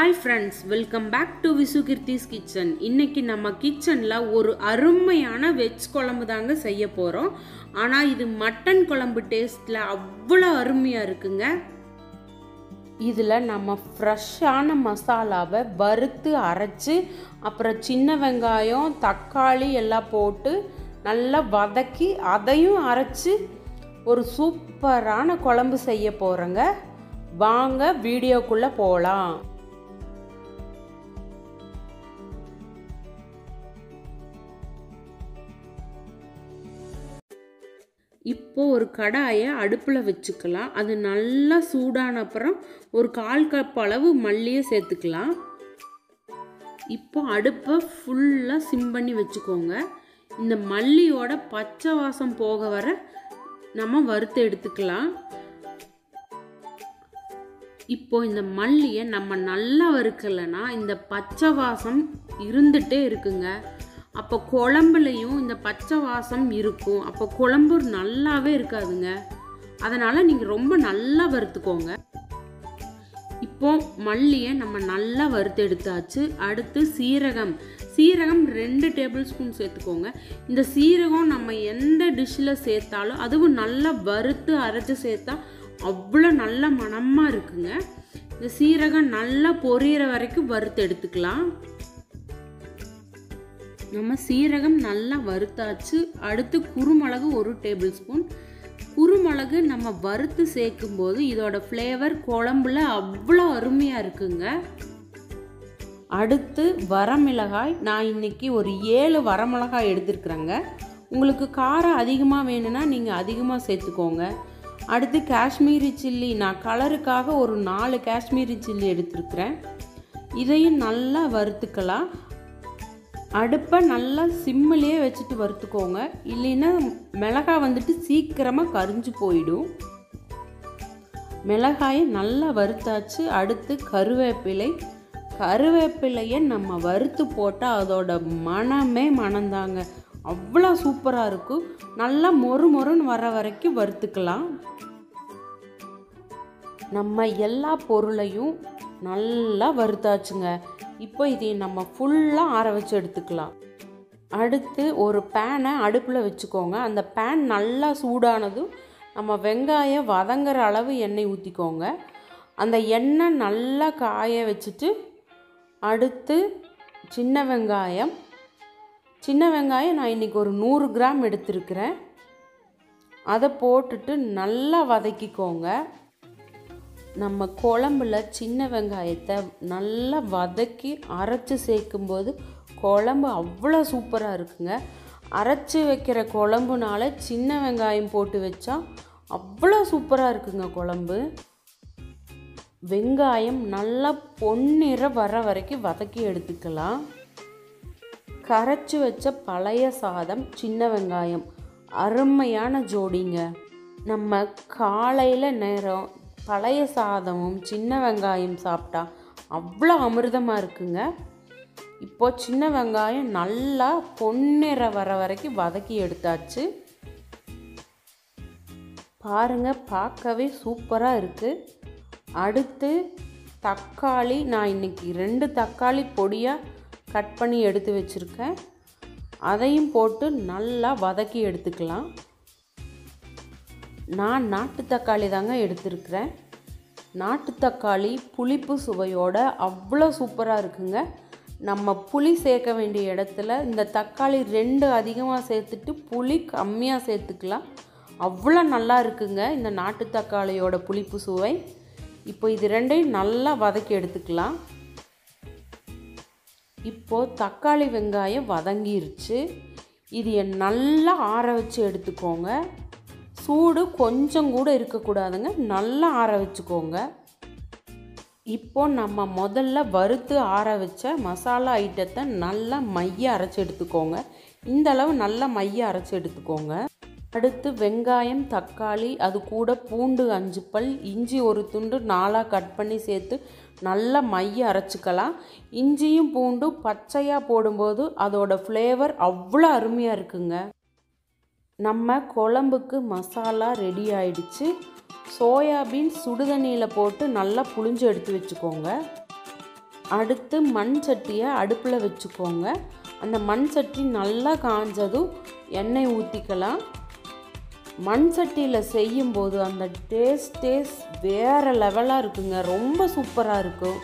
hi friends welcome back to Visu Kirthi's kitchen இன்னைக்கு நம்ம கிச்சனில் ஒரு அருமையான வெஜ் குழம்பு தாங்க செய்ய போகிறோம் ஆனால் இது மட்டன் குழம்பு டேஸ்ட்டில் அவ்வளோ அருமையாக இருக்குங்க இதில் நம்ம ஃப்ரெஷ்ஷான மசாலாவை வறுத்து அரைச்சி அப்புறம் சின்ன வெங்காயம் தக்காளி எல்லாம் போட்டு நல்லா வதக்கி அதையும் அரைச்சி ஒரு சூப்பரான குழம்பு செய்ய போகிறோங்க வாங்க வீடியோக்குள்ளே போகலாம் இப்போ ஒரு கடாயை அடுப்பில் வச்சுக்கலாம் அது நல்லா சூடான அப்புறம் ஒரு கால் கப் அளவு மல்லியை சேர்த்துக்கலாம் இப்போ அடுப்பை ஃபுல்லாக சிம் பண்ணி வச்சுக்கோங்க இந்த மல்லியோட பச்சை வாசம் போக வர நம்ம வறுத்து எடுத்துக்கலாம் இப்போ இந்த மல்லியை நம்ம நல்லா வறுக்கலைன்னா இந்த பச்சை வாசம் இருந்துகிட்டே இருக்குங்க அப்போ குழம்புலையும் இந்த பச்சை வாசம் இருக்கும் அப்போ குழம்பு நல்லாவே இருக்காதுங்க அதனால் நீங்கள் ரொம்ப நல்லா வறுத்துக்கோங்க இப்போ மல்லியை நம்ம நல்லா வறுத்து எடுத்தாச்சு அடுத்து சீரகம் சீரகம் ரெண்டு டேபிள் ஸ்பூன் சேர்த்துக்கோங்க இந்த சீரகம் நம்ம எந்த டிஷ்ஷில் சேர்த்தாலும் அதுவும் நல்லா வறுத்து அரைச்சி சேர்த்தா அவ்வளோ நல்ல மணமாக இருக்குங்க இந்த சீரகம் நல்லா பொரியிற வரைக்கும் வறுத்து எடுத்துக்கலாம் நம்ம சீரகம் நல்லா வறுத்தாச்சு அடுத்து குருமிளகு ஒரு டேபிள் ஸ்பூன் குருமிளகு நம்ம வறுத்து சேர்க்கும் போது இதோட ஃப்ளேவர் குழம்புல அவ்வளோ அருமையாக இருக்குங்க அடுத்து வரமிளகாய் நான் இன்னைக்கு ஒரு ஏழு வரமிளகாய் எடுத்துருக்குறேங்க உங்களுக்கு காரம் அதிகமாக வேணும்னா நீங்கள் அதிகமாக சேர்த்துக்கோங்க அடுத்து காஷ்மீரி சில்லி நான் கலருக்காக ஒரு நாலு காஷ்மீரி சில்லி எடுத்துருக்குறேன் இதையும் நல்லா வறுத்துக்கலாம் அடுப்பை நல்லா சிம்மிலே வச்சுட்டு வறுத்துக்கோங்க இல்லைன்னா மிளகாய் வந்துட்டு சீக்கிரமாக கரிஞ்சு போயிடும் மிளகாயை நல்லா வறுத்தாச்சு அடுத்து கருவேப்பிலை கருவேப்பிலையை நம்ம வறுத்து போட்டால் அதோட மனமே மணந்தாங்க அவ்வளோ சூப்பராக இருக்கும் நல்லா மொறு மொறுன்னு வர வரைக்கும் வறுத்துக்கலாம் நம்ம எல்லா பொருளையும் நல்லா வறுத்தாச்சுங்க இப்போ இதை நம்ம ஃபுல்லாக ஆற வச்சு எடுத்துக்கலாம் அடுத்து ஒரு பேனை அடுப்பில் வச்சுக்கோங்க அந்த பேன் நல்லா சூடானதும் நம்ம வெங்காயம் வதங்குற அளவு எண்ணெய் ஊற்றிக்கோங்க அந்த எண்ணெய் நல்லா காய வச்சுட்டு அடுத்து சின்ன வெங்காயம் சின்ன வெங்காயம் நான் இன்றைக்கி ஒரு நூறு கிராம் எடுத்திருக்கிறேன் அதை போட்டுட்டு நல்லா வதக்கிக்கோங்க நம்ம குழம்புல சின்ன வெங்காயத்தை நல்லா வதக்கி அரைச்சி சேர்க்கும்போது குழம்பு அவ்வளோ சூப்பராக இருக்குங்க அரைச்சி வைக்கிற குழம்புனால சின்ன வெங்காயம் போட்டு வச்சா அவ்வளோ சூப்பராக இருக்குங்க குழம்பு வெங்காயம் நல்லா பொன்னிற வர வரைக்கும் வதக்கி எடுத்துக்கலாம் கரைச்சி வச்ச பழைய சாதம் சின்ன வெங்காயம் அருமையான ஜோடிங்க நம்ம காலையில் நேரம் பழைய சாதமும் சின்ன வெங்காயம் சாப்பிட்டா அவ்வளோ அமிர்தமாக இருக்குங்க இப்போ சின்ன வெங்காயம் நல்லா பொன்னிற வர வரைக்கும் வதக்கி எடுத்தாச்சு பாருங்க பார்க்கவே சூப்பராக இருக்குது அடுத்து தக்காளி நான் இன்னைக்கு ரெண்டு தக்காளி பொடியாக கட் பண்ணி எடுத்து வச்சுருக்கேன் அதையும் போட்டு நல்லா வதக்கி எடுத்துக்கலாம் நான் நாட்டு தக்காளி தாங்க எடுத்திருக்கிறேன் நாட்டு தக்காளி புளிப்பு சுவையோட அவ்வளோ சூப்பராக இருக்குங்க நம்ம புளி சேர்க்க வேண்டிய இடத்துல இந்த தக்காளி ரெண்டு அதிகமாக சேர்த்துட்டு புளி கம்மியாக சேர்த்துக்கலாம் அவ்வளோ நல்லா இருக்குங்க இந்த நாட்டு தக்காளியோட புளிப்பு சுவை இப்போ இது ரெண்டையும் நல்லா வதக்கி எடுத்துக்கலாம் இப்போது தக்காளி வெங்காயம் வதங்கிருச்சு இது நல்லா ஆற வச்சு எடுத்துக்கோங்க சூடு கொஞ்சம் கூட இருக்கக்கூடாதுங்க நல்லா ஆற வச்சுக்கோங்க இப்போ நம்ம முதல்ல வறுத்து ஆற வச்ச மசாலா ஐட்டத்தை நல்லா மைய அரைச்சி எடுத்துக்கோங்க இந்த அளவு நல்லா மைய அரைச்சி எடுத்துக்கோங்க அடுத்து வெங்காயம் தக்காளி அது கூட பூண்டு அஞ்சு பல் இஞ்சி ஒரு துண்டு நாலாக கட் பண்ணி சேர்த்து நல்லா மைய அரைச்சிக்கலாம் இஞ்சியும் பூண்டும் பச்சையாக போடும்போது அதோட ஃப்ளேவர் அவ்வளோ அருமையாக இருக்குங்க நம்ம குழம்புக்கு மசாலா ரெடி ஆயிடுச்சு சோயாபீன் சுடுதண்ணியில் போட்டு நல்லா புழிஞ்சு எடுத்து வச்சுக்கோங்க அடுத்து மண் சட்டியை அடுப்பில் வச்சுக்கோங்க அந்த மண் சட்டி நல்லா காஞ்சதும் எண்ணெய் ஊற்றிக்கலாம் மண் சட்டியில் செய்யும்போது அந்த டேஸ்ட் டேஸ்ட் வேறு லெவலாக இருக்குங்க ரொம்ப சூப்பராக இருக்கும்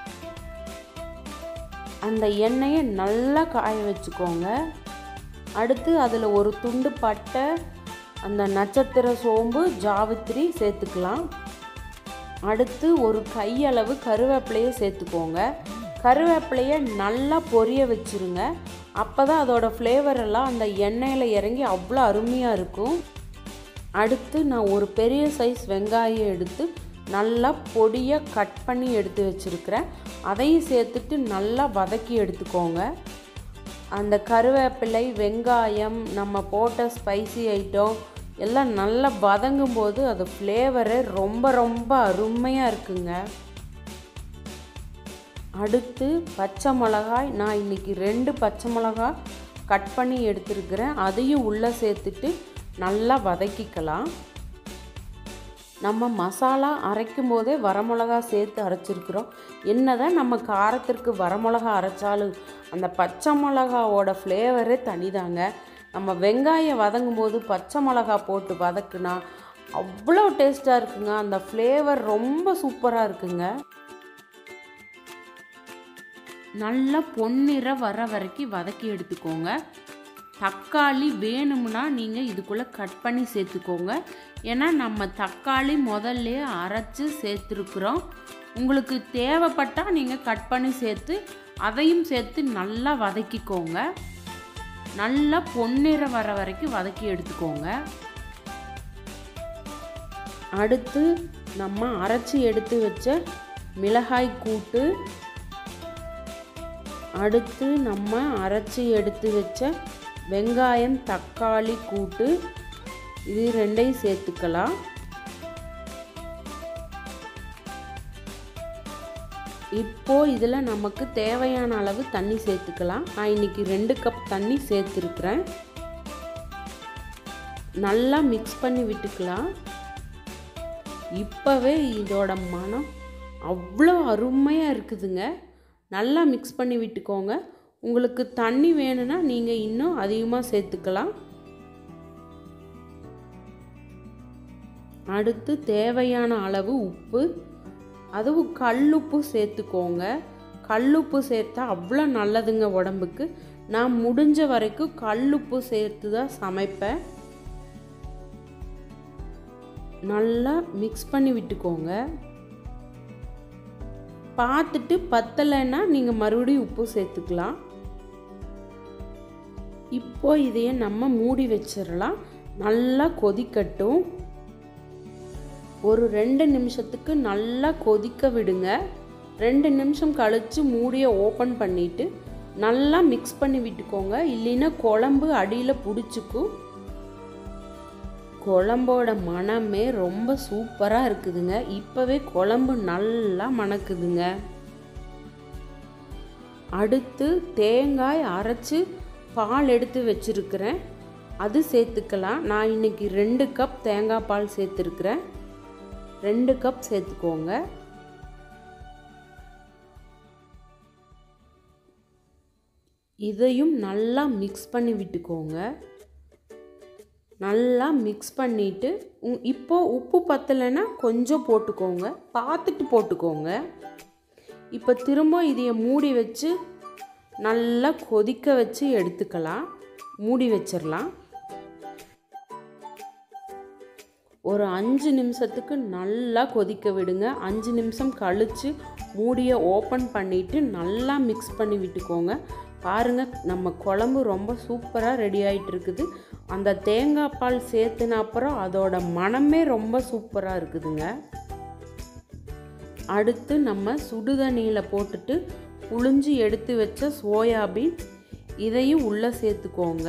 அந்த எண்ணெயை நல்லா காய வச்சுக்கோங்க அடுத்து அதில் ஒரு துண்டு பட்டை அந்த நட்சத்திர சோம்பு ஜாவித்திரி சேர்த்துக்கலாம் அடுத்து ஒரு கையளவு கருவேப்பிலையை சேர்த்துக்கோங்க கருவேப்பிலையை நல்லா பொரிய வச்சுருங்க அப்போ தான் அதோட ஃப்ளேவர் எல்லாம் அந்த எண்ணெயில் இறங்கி அவ்வளோ அருமையாக இருக்கும் அடுத்து நான் ஒரு பெரிய சைஸ் வெங்காயம் எடுத்து நல்லா பொடியாக கட் பண்ணி எடுத்து வச்சுருக்கிறேன் அதையும் சேர்த்துட்டு நல்லா வதக்கி எடுத்துக்கோங்க அந்த கருவேப்பிலை வெங்காயம் நம்ம போட்ட ஸ்பைசி ஐட்டம் எல்லாம் நல்லா வதங்கும் போது அது ஃப்ளேவரு ரொம்ப ரொம்ப அருமையாக இருக்குங்க அடுத்து பச்சை மிளகாய் நான் இன்றைக்கி ரெண்டு பச்சை மிளகாய் கட் பண்ணி எடுத்துருக்கிறேன் அதையும் உள்ளே சேர்த்துட்டு நல்லா வதக்கிக்கலாம் நம்ம மசாலா அரைக்கும் போதே வரமிளகா சேர்த்து அரைச்சிருக்கிறோம் என்ன தான் நம்ம காரத்திற்கு வரமிளகா அரைச்சாலும் அந்த பச்சை மிளகாவோட ஃப்ளேவரே தனிதாங்க நம்ம வெங்காயம் வதங்கும் போது பச்சை மிளகா போட்டு வதக்குனா அவ்வளோ டேஸ்ட்டாக இருக்குங்க அந்த ஃப்ளேவர் ரொம்ப சூப்பராக இருக்குங்க நல்லா பொன்னிற வர வரைக்கும் வதக்கி எடுத்துக்கோங்க தக்காளி வேணும்னா நீங்கள் இதுக்குள்ளே கட் பண்ணி சேர்த்துக்கோங்க ஏன்னா நம்ம தக்காளி முதல்ல அரைச்சி சேர்த்துருக்குறோம் உங்களுக்கு தேவைப்பட்டால் நீங்கள் கட் பண்ணி சேர்த்து அதையும் சேர்த்து நல்லா வதக்கிக்கோங்க நல்லா பொன்னிற வர வரைக்கும் வதக்கி எடுத்துக்கோங்க அடுத்து நம்ம அரைச்சி எடுத்து வச்ச மிளகாய் கூட்டு அடுத்து நம்ம அரைச்சி எடுத்து வச்ச வெங்காயம் தக்காளி கூட்டு இது ரெண்டையும் சேர்த்துக்கலாம் இப்போ இதில் நமக்கு தேவையான அளவு தண்ணி சேர்த்துக்கலாம் நான் இன்னைக்கு ரெண்டு கப் தண்ணி சேர்த்துருக்குறேன் நல்லா மிக்ஸ் பண்ணி விட்டுக்கலாம் இப்போவே இதோட மனம் அவ்வளோ அருமையாக இருக்குதுங்க நல்லா மிக்ஸ் பண்ணி விட்டுக்கோங்க உங்களுக்கு தண்ணி வேணும்னா நீங்கள் இன்னும் அதிகமாக சேர்த்துக்கலாம் அடுத்து தேவையான அளவு உப்பு அதுவும் கல்லுப்பு சேர்த்துக்கோங்க கல்லுப்பு சேர்த்தா அவ்வளோ நல்லதுங்க உடம்புக்கு நான் முடிஞ்ச வரைக்கும் கல்லுப்பு சேர்த்து தான் சமைப்பேன் நல்லா மிக்ஸ் பண்ணி விட்டுக்கோங்க பார்த்துட்டு பத்தலைன்னா நீங்கள் மறுபடியும் உப்பு சேர்த்துக்கலாம் இப்போ இதையே நம்ம மூடி வச்சிடலாம் நல்லா கொதிக்கட்டும் ஒரு ரெண்டு நிமிஷத்துக்கு நல்லா கொதிக்க விடுங்க ரெண்டு நிமிஷம் கழித்து மூடியை ஓப்பன் பண்ணிவிட்டு நல்லா மிக்ஸ் பண்ணி விட்டுக்கோங்க இல்லைன்னா குழம்பு அடியில் பிடிச்சிக்கும் குழம்போட மனமே ரொம்ப சூப்பராக இருக்குதுங்க இப்போவே குழம்பு நல்லா மணக்குதுங்க அடுத்து தேங்காய் அரைச்சி பால் எடுத்து வச்சுருக்கிறேன் அது சேர்த்துக்கலாம் நான் இன்னைக்கு ரெண்டு கப் தேங்காய் பால் சேர்த்துருக்குறேன் ரெண்டு கப் சேர்த்துக்கோங்க இதையும் நல்லா மிக்ஸ் பண்ணி விட்டுக்கோங்க நல்லா மிக்ஸ் பண்ணிவிட்டு இப்போது உப்பு பத்தலைன்னா கொஞ்சம் போட்டுக்கோங்க பார்த்துட்டு போட்டுக்கோங்க இப்போ திரும்ப இதைய மூடி வச்சு நல்லா கொதிக்க வச்சு எடுத்துக்கலாம் மூடி வச்சிடலாம் ஒரு அஞ்சு நிமிஷத்துக்கு நல்லா கொதிக்க விடுங்க அஞ்சு நிமிஷம் கழித்து மூடியை ஓப்பன் பண்ணிவிட்டு நல்லா மிக்ஸ் பண்ணி விட்டுக்கோங்க பாருங்கள் நம்ம குழம்பு ரொம்ப சூப்பராக ரெடி ஆகிட்டு இருக்குது அந்த தேங்காய் பால் சேர்த்துன அப்புறம் அதோட மனமே ரொம்ப சூப்பராக இருக்குதுங்க அடுத்து நம்ம சுடுதண்ணியில் போட்டுட்டு புழிஞ்சு எடுத்து வச்ச சோயாபீன் இதையும் உள்ளே சேர்த்துக்கோங்க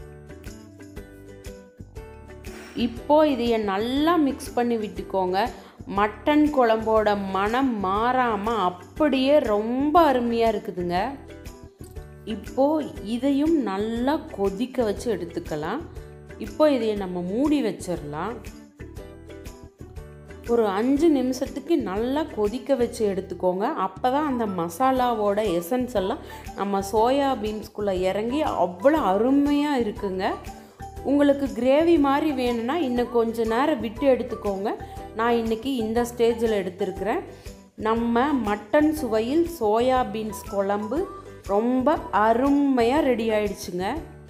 இப்போ இதைய நல்லா மிக்ஸ் பண்ணி விட்டுக்கோங்க மட்டன் குழம்போட மனம் மாறாமல் அப்படியே ரொம்ப அருமையாக இருக்குதுங்க இப்போ இதையும் நல்லா கொதிக்க வச்சு எடுத்துக்கலாம் இப்போ இதையை நம்ம மூடி வச்சிடலாம் ஒரு அஞ்சு நிமிஷத்துக்கு நல்லா கொதிக்க வச்சு எடுத்துக்கோங்க அப்போ தான் அந்த மசாலாவோட எசன்ஸ் எல்லாம் நம்ம சோயா பீன்ஸ்குள்ளே இறங்கி அவ்வளோ அருமையாக இருக்குங்க உங்களுக்கு கிரேவி மாதிரி வேணும்னா இன்னும் கொஞ்ச நேரம் விட்டு எடுத்துக்கோங்க நான் இன்றைக்கி இந்த ஸ்டேஜில் எடுத்திருக்கிறேன் நம்ம மட்டன் சுவையில் சோயா பீன்ஸ் குழம்பு ரொம்ப அருமையாக ரெடி ஆயிடுச்சுங்க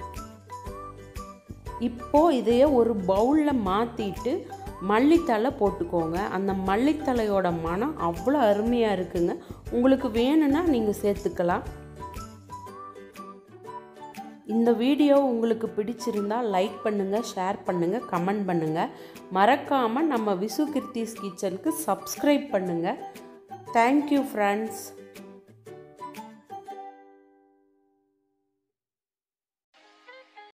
இப்போது இதையே ஒரு பவுலில் மாற்றிட்டு மல்லித்தலை போட்டுக்கோங்க அந்த மல்லித்தலையோட மனம் அவ்வளோ அருமையாக இருக்குங்க உங்களுக்கு வேணும்னா நீங்கள் சேர்த்துக்கலாம் இந்த வீடியோ உங்களுக்கு பிடிச்சிருந்தா லைக் பண்ணுங்கள் ஷேர் பண்ணுங்கள் கமெண்ட் பண்ணுங்கள் மறக்காமல் நம்ம விசு கிருத்திஸ் கிச்சனுக்கு சப்ஸ்கிரைப் பண்ணுங்கள் தேங்க்யூ ஃப்ரெண்ட்ஸ்